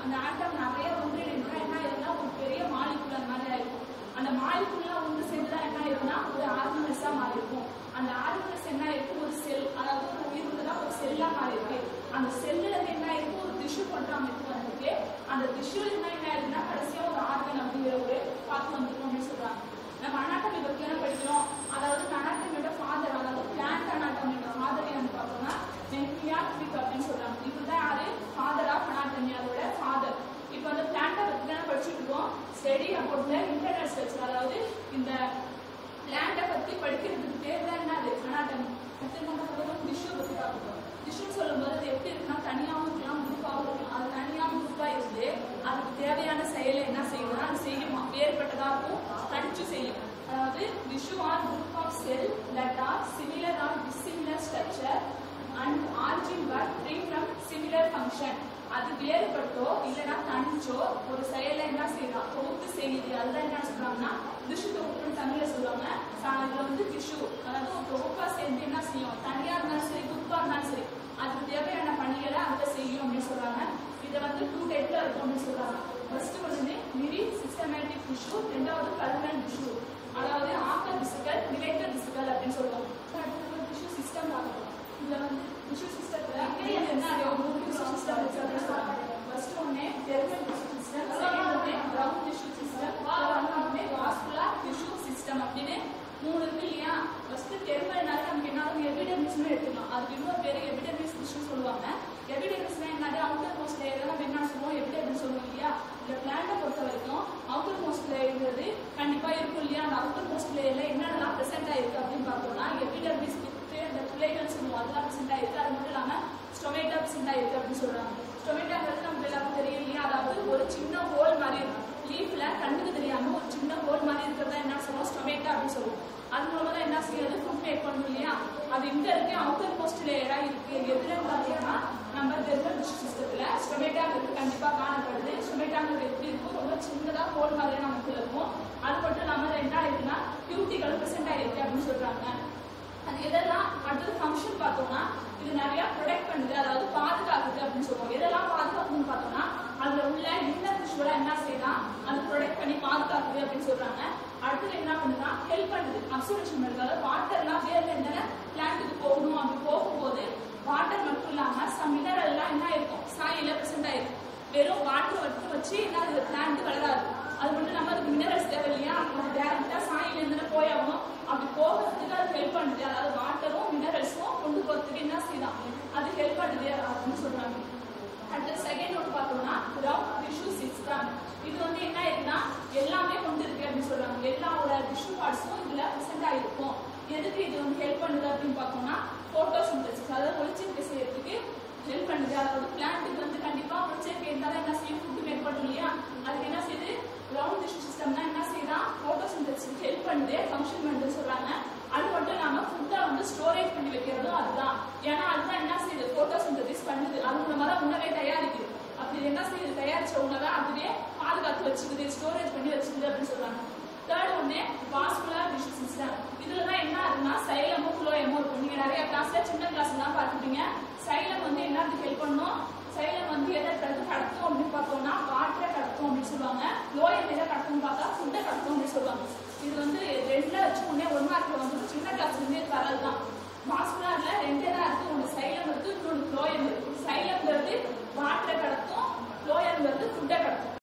அந்த ஆட்டம் நிறைய ஒன்றிணைந்தா என்ன ஆயிருந்தா ஒரு பெரிய மாலிகுலர் மாதிரி ஆயிருக்கும் அந்த மாலிகுலாம் ஒன்று சேர்ந்துதா என்ன ஆயிருக்கும்னா ஒரு ஆர்கனஸா மாறி இருக்கும் அந்த ஆர்கனஸ் என்ன ஆயிருக்கு ஒரு செல் அதாவது ஒரு உயிர் உள்ளதா ஒரு செல்லா மாறி இருக்கு அந்த செல்லுல இருந்து என்ன ஆயிருக்கு ஒரு திஷு போன்ற அமைப்பு வந்திருக்கு அந்த திஷுல இருந்தா என்ன ஆயிருக்குன்னா கடைசியா ஒரு ஆர்கன் அப்படிங்கிற ஒரு பார்த்து வந்திருக்கும் அப்படின்னு சொல்றாங்க நம்ம அனாட்டமி பத்தி என்ன படிக்கிறோம் அதாவது அனாட்டமியோட ஃபாதர் அதாவது பிளான்ட் அனாட்டமியோட ஃபாதர் என்னன்னு பார்த்தோம்னா நெக்மியா ட்ரிக் அப்படின்னு சொல்றாங்க இவர்தான் யாரு ஃபாதர் ஆஃப் அனாட்டமி அதோட ஃபாதர் இப்போ வந்து பிளான்ட்டை பத்தி தான் படிச்சுட்டு இருக்கோம் study about the internal structure அதாவது இந்த பிளான்ட்டை பத்தி படிக்கிறதுக்கு பேர் தான் என்னது அனாட்டமி அடுத்து நம்ம சொல்லுவோம் டிஷ்யூ பத்தி பார்க்கணும் டிஷ்யூ சொல்லும்போது அது எப்படி இருக்குன்னா தனியாகவும் இருக்கலாம் குரூப்பாகவும் இருக்கலாம் அது தனியாகவும் குரூப்பா இருந்து அதுக்கு தேவையான செயலை என்ன செய்யுதுன்னா அது செய்யுமா வேறுபட்டதா இருக்கும் தனிச்சு செய்யும் அதாவது tissue are group of cell that are similar or dissimilar structure and origin but free from similar function அது வேறுபட்டோ இல்லைன்னா தனிச்சோ ஒரு செயலை என்ன செய்யலாம் தொகுத்து செய்யுது அதுதான் என்ன சொல்றாங்கன்னா திஷு தொகுப்புன்னு தமிழ்ல சொல்லுவாங்க சா- இதுல வந்து திஷு அதாவது ஒரு தொகுப்பா சேர்ந்து என்ன செய்யும் தனியா இருந்தாலும் சரி குரூப்பா இருந்தாலும் சரி அதுக்கு தேவையான பணிகளை அதை செய்யும் அப்படின்னு சொல்றாங்க இதை வந்து டூ டைப்ல இருக்கும் அப்படின்னு சொல்றாங்க ஃபர்ஸ்ட் வந்து மிரி சிஸ்டமேட்டிக் டிஷ்யூ ரெண்டாவது பர்மனன்ட் டிஷ்யூ அதாவது ஆக்கர் டிசிக்கல் ரிலேட்டட் டிசிக்கல் அப்படின்னு சொல்லுவாங்க அடுத்தது டிஷ்யூ சிஸ்டம் பார்க்கணும் இதுல வந்து டிஷ்யூ சிஸ்டத்துல என்ன மூணு டிஷ்யூ சிஸ்டம் இருக்கு அப்படின்னு சொல்றாங்க ஃபர்ஸ்ட் ஒன்னு டெர்மல் டிஷ்யூ சிஸ்டம் செகண்ட் ஒன்னு கிரவுண்ட் டிஷ்யூ சிஸ்டம் தேர்ட் ஒன்னு வாஸ்குலர் டிஷ்யூ சிஸ்டம் அப்படின்னு மூணு இருக்கு இல்லையா ஃபர்ஸ்ட் டெர்மல்னால நமக்கு என்ன ஆகும் எபிடெமிஸ்னு எடுத்துக்கலாம் அதுக்கு இன்னொரு பேரு எபிடெமிஸ் டிஷ்யூ சொல்லுவாங்க எபிடெமிஸ்னா என்னது அவுட்டர் மோஸ்ட் லேயர் நம்ம என்ன சொல்லுவோம் எபிடெமிஸ் சொல்லுவோம் இல்லையா இந்த பிளான்ட்டை பொறுத்த வரைக்கும் அவுட்டர் மோஸ்ட் லேயர்ங்கிறது கண்டிப்பா இருக்கும் இல்லையா அந்த அவுட்டர் மோஸ்ட் லேயர்ல என்னென்னலாம் பிரசென்ட் ஆயிருக்கு அப்படின்னு பார்த்தோம்னா எபிடெமிஸ் வித்து அந்த துளைகள் சொல்லுவோம் அதெல்லாம் பிரசென்ட் ஆயிருக்கு அது மட்டும் இல்லாம ஸ்டொமேட்டா பிரசென்ட் ஆயிருக்கு அப்படின்னு சொல்றாங்க ஸ்டொமேட்டாங்கிறது நமக்கு எல்லாருக்கும் தெரியும் இல்லையா அதாவது ஒரு சின்ன ஹோல் மாதிரி இருக்கும் லீஃப்ல கண்ணுக்கு தெரியாம ஒரு சின்ன ஹோல் மாதிரி இருக்கிறதா என்ன சொல்லுவோம் ஸ்டொமேட்டா அப்படின்னு சொல்லுவோம் அது மூலமா தான் என்ன செய்யாது ஃபுட் மேக் பண்ணும் இல்லையா அது இங்க இருக்கு அவுட்டர் போஸ்ட் லேயரா இருக்கு எதுல பாத்தீங்கன்னா நம்ம தெர்மல் டிஷ்யூ சிஸ்டத்துல ஸ்டொமேட்டாங்கிறது கண்டிப்பா காணப்படுது ஸ்டொமேட்டாங்கிறது எப்படி இருக்கும் ரொம்ப சின்னதா ஹோல் மாதிரி நமக்கு இருக்கும் அது மட்டும் இல்லாம அது என்ன ஆயிருக்குன்னா பியூட்டிகள் பிரசென்ட் ஆயிருக்கு அப்படின்னு சொல்றாங்க அது எதெல்லாம் அடுத்தது ஃபங்க்ஷன் பார்த்தோம்னா இது நிறைய ப்ரொடெக்ட் பண்ணுது அதாவது பாதுகாக்குது அப்படின்னு சொல்லுவோம் எதெல்லாம் பாதுகாக்குதுன்னு பார்த்தோம்னா அதுல உள்ள இன்னர் விஷுவலா என்ன செய்யலாம் அது ப்ரொடெக்ட் பண்ணி பாதுகாக்குது அப்படின்னு சொல்றாங்க அடுத்தது என்ன பண்ணுதுன்னா ஹெல்ப் பண்ணுது அப்சர்வேஷன் பண்ணுது அதாவது வாட்டர்லாம் வேர்ல இருந்த பிளான்ட்டுக்கு போகணும் அப்படி போகும்போது வாட்டர் மட்டும் இல்லாம சம் மினரல்லாம் என்ன இருக்கும் சாயில பிரசென்ட் ஆயிருக்கும் வெறும் வாட்டர் மட்டும் வச்சு என்ன அது பிளான்ட் வளராது அது மட்டும் இல்லாம அதுக்கு மினரல்ஸ் தேவை இல்லையா அது டேரக்டா சாயில இருந்து போயாகணும் அப்படி போகிறதுக்கு அது ஹெல்ப் பண்ணுது அதாவது வாட்டரும் மினரல்ஸும் கொண்டு போறதுக்கு என்ன செய்யலாம் அது ஹெல்ப் பண்ணுது அப்படின்னு சொல்றாங்க அடுத்த செகண்ட் ஒன்று பார்த்தோம்னா ரவுண்ட் டிஷ்யூ சிஸ்டம் இது வந்து என்ன ஆயிருக்குன்னா எல்லாமே கொண்டு இருக்கு அப்படின்னு சொல்றாங்க எல்லாவோட டிஷ்யூ பார்ட்ஸும் இதுல பிரசென்ட் ஆயிருக்கும் எதுக்கு இது வந்து ஹெல்ப் பண்ணுது அப்படின்னு பார்த்தோம்னா போட்டோசிந்தசிஸ் அதாவது ஒளிச்சேர்க்கை செய்யறதுக்கு ஹெல்ப் பண்ணுது அதாவது பிளான்ட்டுக்கு வந்து கண்டிப்பா ஒளிச்சேர்க்கை இருந்தாலும் என்ன செய்யும் ஃபுட் மேக் பண்ணும் இல்லையா அதுக்கு என்ன செய்யுது ரவுண்ட் டிஷ்யூ சிஸ்டம்னா என்ன செய்யுதா போட்டோசிந்தசிஸ்க்கு ஹெல்ப் பண்ணுது ஃபங்க்ஷன் பண்ணுதுன்னு சொல்றாங்க அது மட்டும் இல்லாம ஃபுட்டை வந்து ஸ்டோரேஜ் பண்ணி வைக்கிறதும் அதுதான் ஏன்னா அதுதான் என்ன செய்யுது போட்டோசிந்தசிஸ் பண்ணுது அது மூலமா தான் உணவே தயாரிக்குது அப்படி இது என்ன செய்யுது தயாரிச்ச உணவை அதுவே பாதுகாத்து வச்சுக்குது ஸ்டோரேஜ் பண்ணி வச்சுக்குது அப்படின்னு சொல்றாங்க தேர்ட் ஒன்று வாஸ்குலர் டிஷ்யூ சிஸ்டம் இதுல தான் என்ன ஆகுதுன்னா சைலமும் ஃப்ளோயமும் இருக்கும் நீங்க நிறைய கிளாஸ்ல சின்ன கிளாஸ் தான் பார்த்துட்டீங்க சைலம் வந்து என்னத்துக்கு ஹெல்ப் பண்ணும் சைலம் வந்து எதை கடத்து கடத்தும் அப்படின்னு பார்த்தோம்னா வாட்டரை கடத்தும் அப்படின்னு சொல்லுவாங்க ஃப்ளோயம் எதை கடத்தும் பார்த்தா ஃபுட்டை கடத்தும் அப்படின்னு சொல்லுவாங்க இது வந்து ரெண்டுல வச்சு ஒன்னே ஒன் மார்க்ல வந்து சின்ன கிளாஸ்ல இருந்தே தரது தான் வாஸ்குலர்ல ரெண்டே தான் இருக்கு ஒன்று சைலம் இருக்கு இன்னொன்று ஃப்ளோயம் இருக்கு சைலம்ங்கிறது வாட்டரை கடத்தும் ஃப்ளோயம்ங்கிறது ஃபுட்டை கடத்தும்